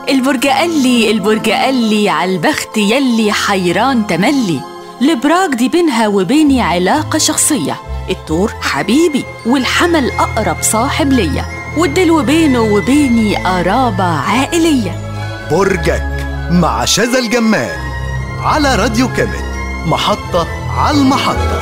البرج قال لي البرج قال لي عالبخت يلي حيران تملي البراج دي بينها وبيني علاقة شخصية التور حبيبي والحمل أقرب صاحب ليا والدلو بينه وبيني قرابة عائلية برجك مع شذا الجمال على راديو كامل محطة على المحطة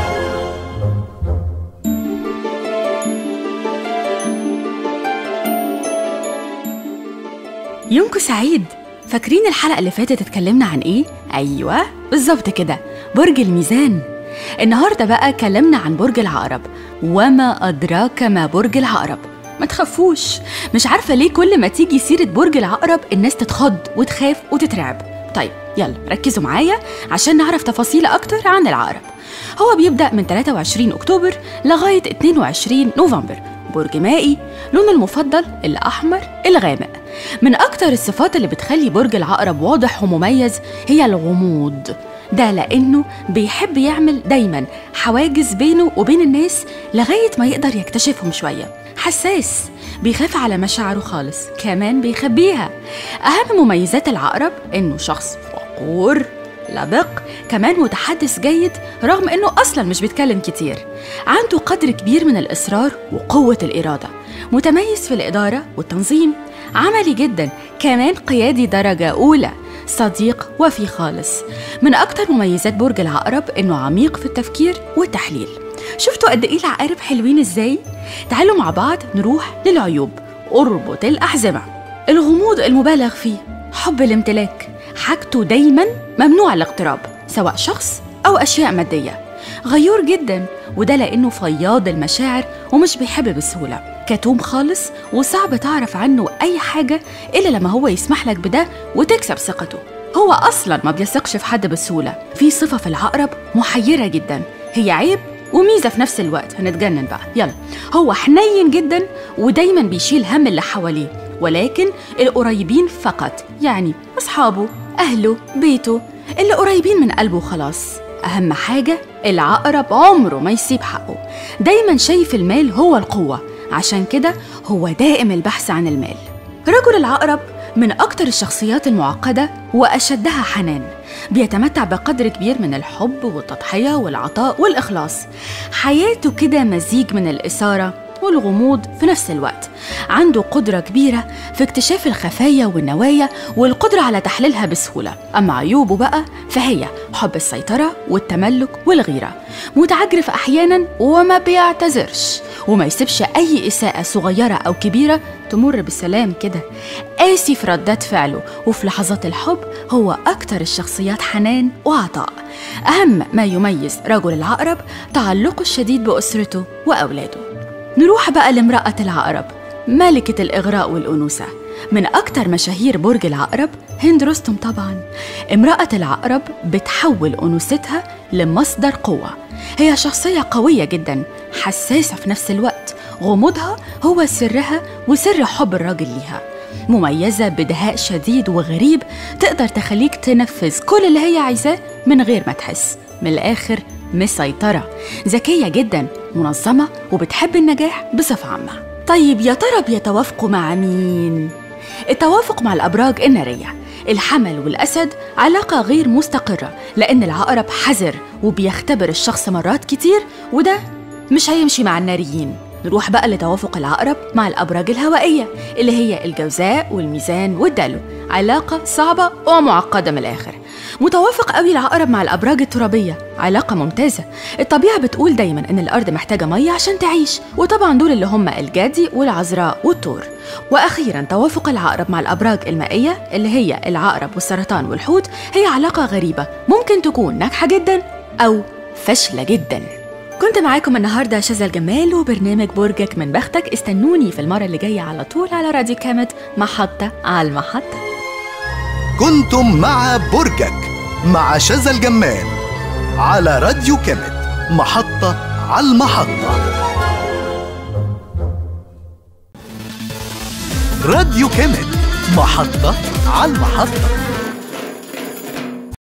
يومكم سعيد فاكرين الحلقة اللي فاتت اتكلمنا عن ايه؟ ايوه بالظبط كده برج الميزان النهاردة بقى كلمنا عن برج العقرب وما أدراك ما برج العقرب ما تخافوش مش عارفة ليه كل ما تيجي سيرة برج العقرب الناس تتخض وتخاف وتترعب طيب يلا ركزوا معايا عشان نعرف تفاصيل أكتر عن العقرب هو بيبدأ من 23 أكتوبر لغاية 22 نوفمبر برج مائي لونه المفضل الأحمر الغامق من أكتر الصفات اللي بتخلي برج العقرب واضح ومميز هي الغموض ده لأنه بيحب يعمل دايما حواجز بينه وبين الناس لغاية ما يقدر يكتشفهم شوية حساس بيخاف على مشاعره خالص كمان بيخبيها أهم مميزات العقرب إنه شخص وقور لبق كمان متحدث جيد رغم انه اصلا مش بيتكلم كتير عنده قدر كبير من الاصرار وقوه الاراده متميز في الاداره والتنظيم عملي جدا كمان قيادي درجه اولى صديق وفي خالص من اكتر مميزات برج العقرب انه عميق في التفكير والتحليل شفتوا قد ايه العقارب حلوين ازاي تعالوا مع بعض نروح للعيوب اربط الاحزمه الغموض المبالغ فيه حب الامتلاك حاجته دايما ممنوع الاقتراب سواء شخص أو أشياء مادية غيور جدا وده لأنه فياض المشاعر ومش بيحب بسهولة كتوم خالص وصعب تعرف عنه أي حاجة إلا لما هو يسمح لك بده وتكسب ثقته هو أصلا ما بيثقش في حد بسهولة في صفة في العقرب محيرة جدا هي عيب وميزة في نفس الوقت هنتجنن بقى يلا هو حنين جدا ودايما بيشيل هم اللي حواليه ولكن القريبين فقط يعني أصحابه أهله بيته اللي قريبين من قلبه خلاص أهم حاجة العقرب عمره ما يسيب حقه دايما شايف المال هو القوة عشان كده هو دائم البحث عن المال رجل العقرب من أكتر الشخصيات المعقدة وأشدها حنان بيتمتع بقدر كبير من الحب والتضحية والعطاء والإخلاص حياته كده مزيج من الإثارة والغموض في نفس الوقت عنده قدرة كبيرة في اكتشاف الخفايا والنوايا والقدرة على تحليلها بسهولة أما عيوبه بقى فهي حب السيطرة والتملك والغيرة متعجرف أحيانا وما بيعتذرش وما يسيبش أي إساءة صغيرة أو كبيرة تمر بالسلام كده قاسي في ردات فعله وفي لحظات الحب هو أكتر الشخصيات حنان وعطاء أهم ما يميز رجل العقرب تعلقه الشديد بأسرته وأولاده نروح بقى لامرأة العقرب ملكة الإغراء والأنوثة من أكتر مشاهير برج العقرب هند رستم طبعا امرأة العقرب بتحول أنوثتها لمصدر قوة هي شخصية قوية جدا حساسة في نفس الوقت غموضها هو سرها وسر حب الراجل ليها مميزة بدهاء شديد وغريب تقدر تخليك تنفذ كل اللي هي عايزاه من غير ما تحس من الآخر مسيطرة ذكية جدا منظمة وبتحب النجاح بصفة عامة طيب يا ترى بيتوافقوا مع مين؟ التوافق مع الأبراج النارية الحمل والأسد علاقة غير مستقرة لأن العقرب حذر وبيختبر الشخص مرات كتير وده مش هيمشي مع الناريين نروح بقى لتوافق العقرب مع الأبراج الهوائية اللي هي الجوزاء والميزان والدلو علاقة صعبة ومعقدة من الآخر متوافق قوي العقرب مع الأبراج الترابية علاقة ممتازة الطبيعة بتقول دايما إن الأرض محتاجة مية عشان تعيش وطبعا دول اللي هم الجدي والعذراء والثور وأخيرا توافق العقرب مع الأبراج المائية اللي هي العقرب والسرطان والحوت هي علاقة غريبة ممكن تكون ناجحة جدا أو فاشلة جدا كنت معاكم النهاردة شذى الجمال وبرنامج برجك من بختك استنوني في المرة اللي جاية على طول على راديو كامت محطة على المحطة كنتم مع برجك مع شذى الجمال على راديو كامت محطة على المحطة راديو كامت محطة على المحطة